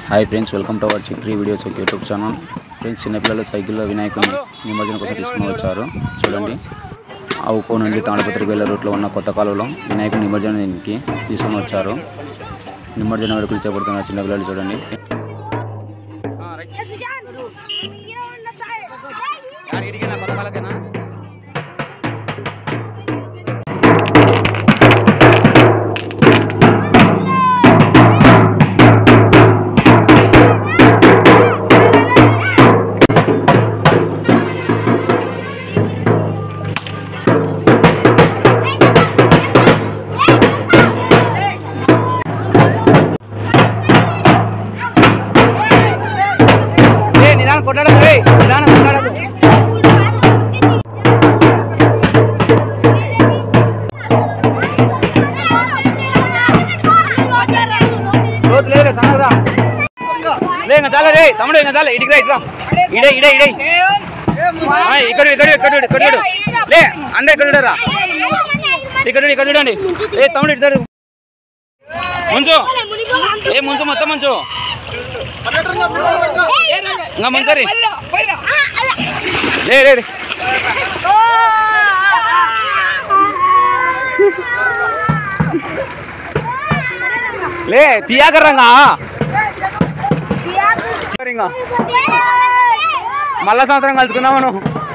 Hi friends welcome to our Chitri videos ఒక YouTube channel friends చిన్నపిల్లలు సైకిల్లో వినాయకుని నిమజ్జనం కోసం తీసుకుని వచ్చారు చూడండి అవుకో నుండి తాళపత్రికి వెళ్ళే రూట్లో ఉన్న కొత్త కాలువలో వినాయకుని నిమజ్జనానికి తీసుకుని వచ్చారు నిమజ్జనం వేడుకలు చేపడుతున్న చిన్నపిల్లలు చూడండి నిదానం కొట్లాడదు రే నిదానం కొట్లాడదు రోజు లేరే సన్నదా లే ఇంకా చాలా రే తమ్ముడు ఇంకా చాలా ఇడికి రా ఇట్లా ఇడే ఇడే ఇడే ఆ, ఇక్కడ ఇక్కడ ఇక్కడ చూడు, ఇక్కడ చూడు లే అందరు ఇక్కడ చూడరా ఇక్కడ చూడు, ఇక్కడ చూడండి ఏ తమ్ముడు ఇటు చూడు. ముంచు ఏ ముంచు మొత్తం ముంచు ఇంకా ముంచరి లే లే లే. లే తీయాకరంగా ఇంకా మళ్ళా సంవత్సరం కలుసుకుందాం మనం